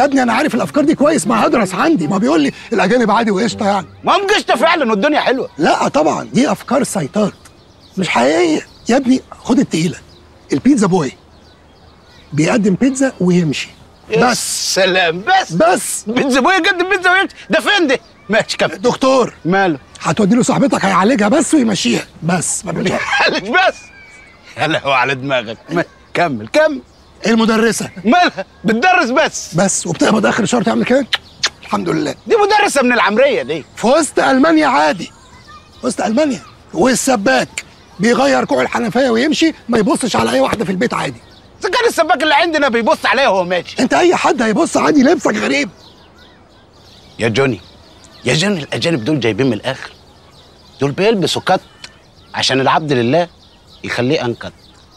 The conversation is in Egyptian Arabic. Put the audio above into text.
يا ابني انا عارف الافكار دي كويس ما هدرس عندي ما بيقول لي الاجانب عادي وقشطه يعني ما هم قشطه فعلا والدنيا حلوه لا طبعا دي افكار سيطات مش حقيقيه يا ابني خد التقيله البيتزا بوي بيقدم بيتزا ويمشي يا بس سلام بس بس بيتزا ابويا قدم بيتزا ويمشي ده فين ده ماشي كمل دكتور ماله هتودي له صاحبتك هيعالجها بس ويمشيها بس ما بيعملش حاجة. معلش بس يا لهوي على دماغك ما- كمل كمل المدرسه مالها بتدرس بس بس وبتقبض اخر الشهر تعمل كده الحمد لله دي مدرسه من العمريه دي في وسط المانيا عادي وسط المانيا والسباك بيغير كوع الحنفيه ويمشي ما يبصش على اي واحده في البيت عادي اذا كان السباك اللي عندنا بيبص عليها وهو ماشي انت اي حد هيبص عادي لبسك غريب يا جوني يا جوني الاجانب دول جايبين من الاخر دول بيلبسوا كت عشان العبد لله يخليه انكت